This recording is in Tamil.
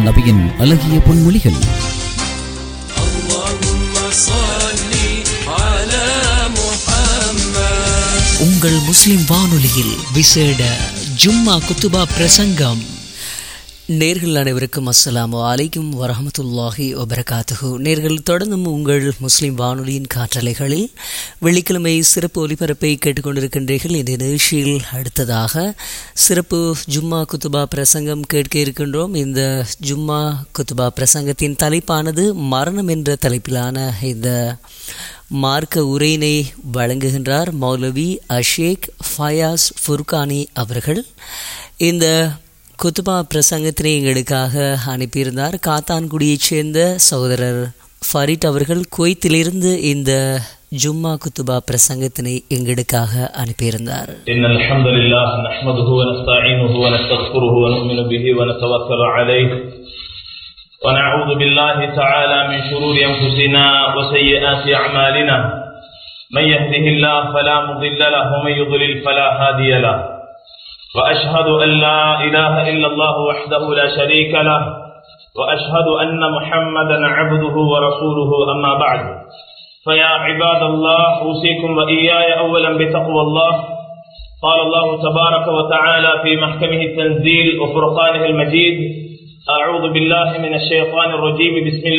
நபியின் அழகிய பொன்மொழிகள் உங்கள் முஸ்லிம் வானொலியில் விசேட ஜும்மா குத்துபா பிரசங்கம் நேர்கள் அனைவருக்கும் அஸ்ஸலாமு அலைக்கும் வரஹமத்துல்லாஹி வபரகாத்துஹு நேர்கள் தொடர்ந்தும் உங்கள் முஸ்லிம் வானொலியின் காற்றலைகளில் வெள்ளிக்கிழமை சிறப்பு ஒலிபரப்பை கேட்டுக்கொண்டிருக்கின்றீர்கள் இந்த நிகழ்ச்சியில் அடுத்ததாக சிறப்பு ஜும்மா குத்துபா பிரசங்கம் கேட்க இருக்கின்றோம் இந்த ஜும்மா குத்துபா பிரசங்கத்தின் தலைப்பானது மரணம் என்ற தலைப்பிலான இந்த மார்க்க உரையினை வழங்குகின்றார் மௌலவி அஷேக் ஃபயாஸ் ஃபுர்கானி அவர்கள் இந்த குத்துபா பிரசங்கத்தினை எங்களுக்காக அனுப்பியிருந்தார் காத்தான்குடியைச் சேர்ந்த சகோதரர் ஃபரிட் அவர்கள் குவைத்திலிருந்து இந்த ஜும்மா குத்துபா பிரசங்கத்தினை எங்களுக்காக அனுப்பியிருந்தார் إن الحمد لله نحمده ونستعينه ونستغفره ونؤمن به ونتوكل عليه ونعوذ بالله تعالى من شرور أنفسنا وسيئات أعمالنا من يهده الله فلا مضل له ومن يضلل فلا هادي له وأشهد أن لا إله إلا الله وحده لا شريك له وأشهد أن محمدا عبده ورسوله أما بعد فيا عباد الله أوصيكم وإياي أولا بتقوى الله قال الله تبارك وتعالى في محكمه التنزيل وفرقانه المجيد أعوذ بالله من الشيطان الرجيم بسم الله